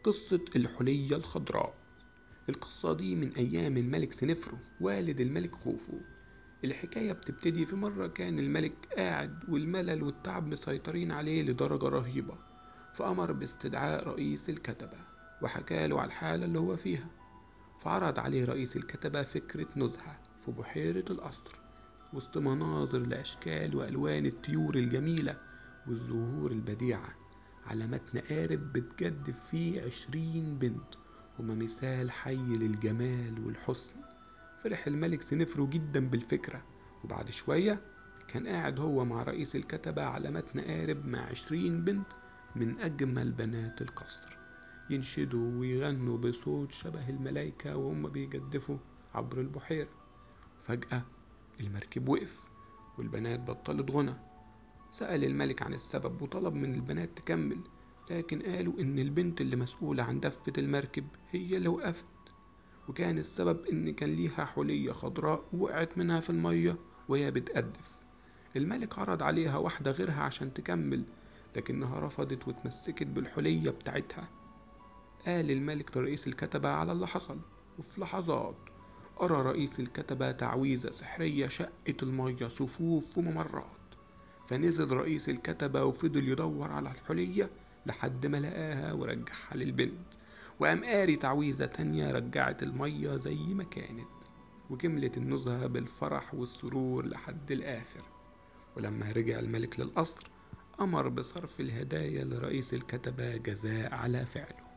قصة الحلية الخضراء القصة دي من أيام الملك سنفرو والد الملك خوفو الحكاية بتبتدي في مرة كان الملك قاعد والملل والتعب مسيطرين عليه لدرجة رهيبة فأمر باستدعاء رئيس الكتبة وحكاله على الحالة اللي هو فيها فعرض عليه رئيس الكتبة فكرة نزهة في بحيرة القصر وسط مناظر لأشكال وألوان الطيور الجميلة والزهور البديعة على متن قارب بتجدف فيه عشرين بنت هما مثال حي للجمال والحسن فرح الملك سنفرو جدا بالفكرة وبعد شوية كان قاعد هو مع رئيس الكتبة على متن قارب مع عشرين بنت من أجمل بنات القصر ينشدوا ويغنوا بصوت شبه الملايكة وهم بيجدفوا عبر البحيرة فجأة المركب وقف والبنات بطلت غنى سأل الملك عن السبب وطلب من البنات تكمل لكن قالوا إن البنت اللي مسؤولة عن دفة المركب هي اللي وقفت وكان السبب إن كان ليها حلية خضراء وقعت منها في المية وهي بتقدف الملك عرض عليها واحدة غيرها عشان تكمل لكنها رفضت واتمسكت بالحلية بتاعتها قال الملك لرئيس الكتبة على اللي حصل وفي لحظات قرأ رئيس الكتبة تعويذة سحرية شقت المية صفوف وممرات فنزل رئيس الكتبة وفضل يدور على الحلية لحد ما لقاها ورجعها للبنت وقام قاري تعويذة تانية رجعت المية زي ما كانت وكملت النزهة بالفرح والسرور لحد الآخر ولما رجع الملك للقصر أمر بصرف الهدايا لرئيس الكتبة جزاء على فعله